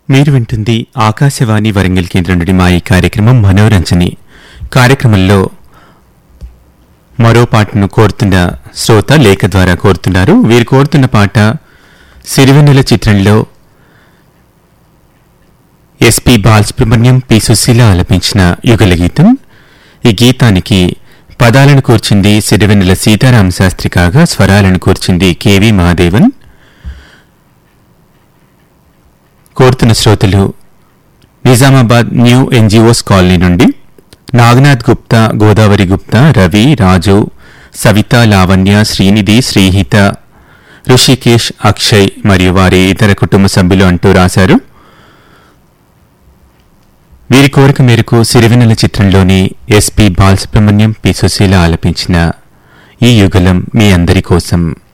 మీరు వింటుంది ఆకాశవాణి వరంగల్ కేంద్రం నుండి మా ఈ కార్యక్రమం మనోరంజని కార్యక్రమంలో మరో పాటను కోరుతున్న శ్రోత లేఖ ద్వారా కోరుతున్నారు వీరు కోరుతున్న పాట సిరివెన్నెల చిత్రంలో ఎస్పి బాలసుబ్రహ్మణ్యం పి సుశీల ఆలపించిన యుగల గీతం ఈ గీతానికి పదాలను కూర్చింది సిరివెన్నెల సీతారామ శాస్త్రి కాగా స్వరాలను కూర్చింది కెవి మహాదేవన్ కోరుతున్న శ్రోతలు నిజామాబాద్ న్యూ ఎన్జిఓస్ కాలనీ నుండి నాగనాథ్ గుప్తా గోదావరి గుప్తా రవి రాజు సవిత లావణ్య శ్రీనిధి శ్రీహిత ఋషికేష్ అక్షయ్ మరియు వారి ఇతర కుటుంబ సభ్యులు అంటూ రాశారు వీరి కోరిక మేరకు సిరివెన్నెల చిత్రంలోని ఎస్పి బాలసుబ్రహ్మణ్యం పి సుశీల ఆలపించిన ఈ యుగలం మీ అందరి కోసం